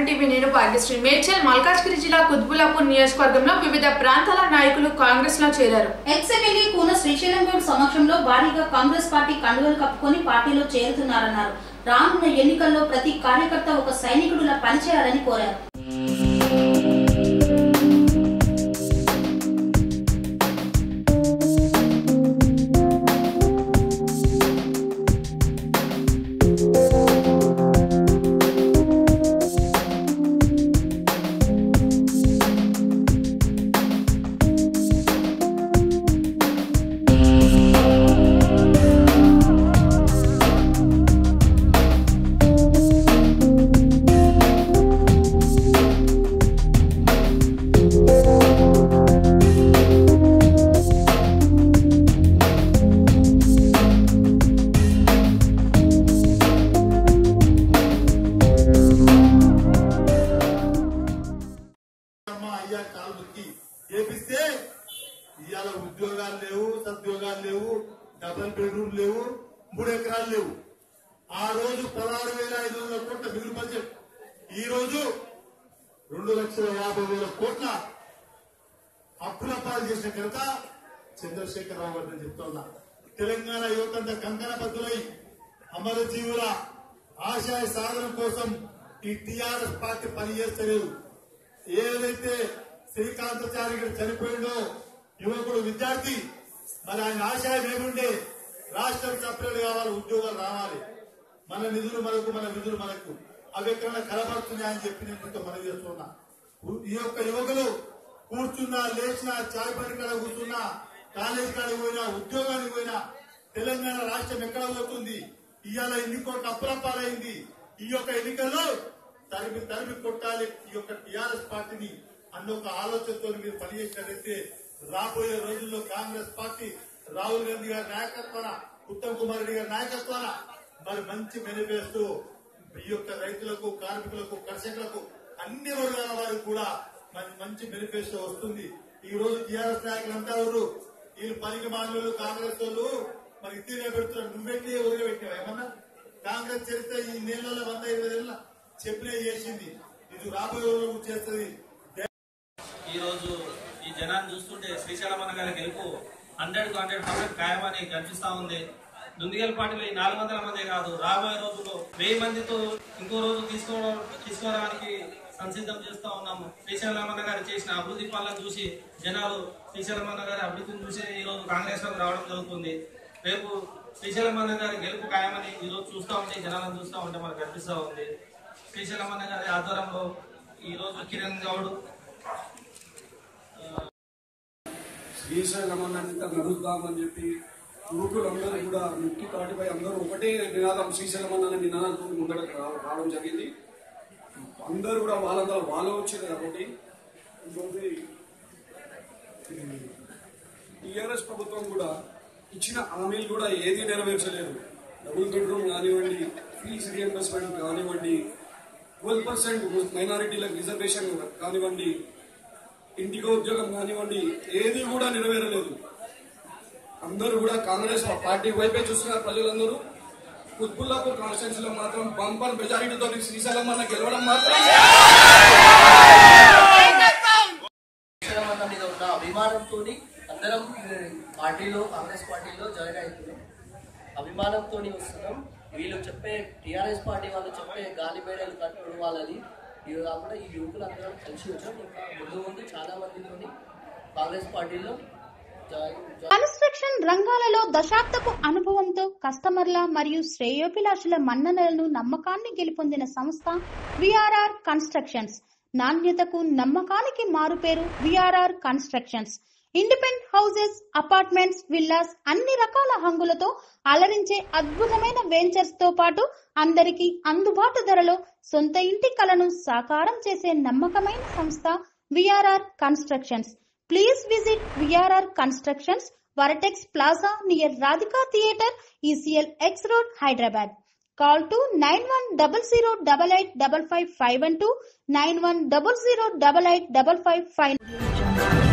Suman TV నేను భాగ్యశ్రీ మేడ్చల్ మల్కాజ్గిరి జిల్లా కుత్బులాపూర్ నియోజకవర్గంలో వివిధ ప్రాంతాల నాయకులు కాంగ్రెస్ లో చేరారు ఎక్స్ ఎమ్మెల్యే కూన శ్రీశైలం గౌడ్ సమక్షంలో భారీగా కాంగ్రెస్ పార్టీ కండువలు కప్పుకొని పార్టీలో చేరుతున్నారన్నారు రానున్న ఎన్నికల్లో ప్రతి కార్యకర్త ఒక సైనికుడిలా పనిచేయాలని కోరారు అమ్మ అయ్యా కాలు నొక్కి చేపిస్తే ఇవాళ ఉద్యోగాలు లేవు సద్యోగాలు లేవు డబల్ బెడ్రూమ్ లేవు మూడు ఎకరాలు లేవు ఆ రోజు పదహారు వేల ఐదు వందల కోట్ల మిగులు బడ్జెట్ ఈ రోజు రెండు లక్షల యాభై వేల కోట్ల అప్పుల పాలు చేసిన ఘనత చంద్రశేఖరరావు గారిని చెప్తున్నా తెలంగాణ యువతంతా కంకణ బద్దులై అమరజీవుల ఆశయ సాధన కోసం ఈ టీఆర్ఎస్ పార్టీ పనిచేస్తలేదు ఏదైతే శ్రీకాంతాచారి గారు చనిపోయిండో యువకుడు విద్యార్థి మరి ఆయన ఆశయం ఏముండే రాష్ట్రం సపరేట్ కావాలి ఉద్యోగాలు రావాలి మన నిధులు మనకు మన విధులు మనకు అవి ఎక్కడైనా కలబడుతున్నాయని చెప్పి నేను మీతో మనవి చేస్తున్నా ఈ యొక్క యువకులు కూర్చున్నా లేచినా చాయ్ పని కాడ కూర్చున్నా కాలేజీ కాడికి పోయినా ఉద్యోగానికి పోయినా తెలంగాణ రాష్ట్రం ఎక్కడ పోతుంది ఇవాళ ఎన్ని కోట్ల అప్పులపాలైంది ఈ యొక్క ఎన్నికల్లో తరిమి తరిమి కొట్టాలి ఈ యొక్క టిఆర్ఎస్ పార్టీని అన్న ఒక ఆలోచనతో మీరు పనిచేసినట్లయితే రాబోయే రోజుల్లో కాంగ్రెస్ పార్టీ రాహుల్ గాంధీ గారి నాయకత్వాన ఉత్తమ్ కుమార్ రెడ్డి గారి నాయకత్వాన మరి మంచి మేనిఫెస్టో ఈ యొక్క రైతులకు కార్మికులకు కర్షకులకు అన్ని వర్గాల వారికి కూడా మరి మంచి మేనిఫెస్టో వస్తుంది ఈ రోజు టీఆర్ఎస్ నాయకులు అంతా ఎవరు వీళ్ళు పనికి మానవులు కాంగ్రెస్ వాళ్ళు మరి ఇద్దరే పెడుతున్నారు నువ్వెట్టి ఊరిగా పెట్టావు ఏమన్నా కాంగ్రెస్ చరిత్ర ఈ నెలలో వంద ఇరవై ఏళ్ళ చెప్పినే చేసింది ఇది రాబోయే రోజులు చేస్తుంది ఈ రోజు ఈ జనాన్ని చూస్తుంటే శ్రీశైలం అన్న గారి గెలుపు హండ్రెడ్ కు హండ్రెడ్ పర్సెంట్ ఖాయమని కనిపిస్తా ఉంది దుందిగల్ పార్టీలో ఈ నాలుగు వందల మందే కాదు రాబోయే రోజుల్లో వెయ్యి మందితో ఇంకో రోజు తీసుకో తీసుకోవడానికి సంసిద్ధం చేస్తా ఉన్నాము శ్రీశైలం అన్న గారు చేసిన అభివృద్ధి పనులను చూసి జనాలు శ్రీశైలం అన్న గారి అభివృద్ధిని చూసి ఈ రోజు కాంగ్రెస్ లోకి రావడం జరుగుతుంది రేపు శ్రీశైలం అన్న గారి గెలుపు ఖాయమని ఈ రోజు చూస్తా ఉంటే జనాలను చూస్తా ఉంటే మనకు కనిపిస్తా ఉంది శ్రీశైలం అన్న గారి ఆధ్వర్యంలో ఈ రోజు కిరణ్ గౌడ్ శ్రీశైలం అన్నంత నడుద్దామని చెప్పి యువకులందరూ కూడా ముక్తి తాటిపై అందరూ ఒకటే నినాదం శ్రీశైలం అన్న నినాదంతో ముందరకు రా- రావడం జరిగింది అందరూ కూడా వాళ్ళందరూ వాళ్ళు వచ్చారు కాబట్టి ఇంకొకటి టీఆర్ఎస్ ప్రభుత్వం కూడా ఇచ్చిన హామీలు కూడా ఏది నెరవేర్చలేదు డబుల్ బెడ్రూమ్ కానివ్వండి ఫీజు రియంబర్స్మెంట్ కానివ్వండి ట్వెల్వ్ పర్సెంట్ మైనారిటీలకు రిజర్వేషన్ కానివ్వండి ఇంటికి ఉద్యోగం కానివ్వండి ఏది కూడా నెరవేరలేదు అందరూ కూడా కాంగ్రెస్ పార్టీ వైపే చూస్తున్నారు ప్రజలందరూ కుత్బుల్లాపూర్ కాన్స్టిట్యూన్సీలో మాత్రం బంపర్ మెజారిటీతో శ్రీశైలం అన్న గెలవడం మాత్రం అన్న మీద ఉన్న అభిమానంతో అందరం పార్టీలో కాంగ్రెస్ పార్టీలో జాయిన్ అవుతున్నాం అభిమానంతో వస్తున్నాం వీళ్ళు చెప్పే టీఆర్ఎస్ పార్టీ వాళ్ళు చెప్పే గాలి మేడలు కట్టడం వాళ్ళది ఇవి కాకుండా ఈ యువకులు అందరం కలిసి వచ్చాం ఇంకా ముందు ముందు చాలా మందితోని కాంగ్రెస్ పార్టీలో జాయిన్ జాయిన్ కన్స్ట్రక్షన్ రంగాలలో దశాబ్దపు అనుభవంతో కస్టమర్ల మరియు శ్రేయోభిలాషుల మన్ననలను నమ్మకాన్ని గెలుపొందిన సంస్థ విఆర్ఆర్ కన్స్ట్రక్షన్స్ నాణ్యతకు నమ్మకానికి మారుపేరు VRR constructions independent houses apartments villas అన్ని రకాల హంగులతో అలరించే అద్భుతమైన వెంచర్స్ తో పాటు అందరికీ అందుబాటు ధరలో సొంత ఇంటి కలను సాకారం చేసే నమ్మకమైన సంస్థ VRR constructions please visit VRR constructions Vertex plaza near Radhika theatre ECIL X road Hyderabad call two nine one double zero double eight double five five one two nine one double zero double eight double five five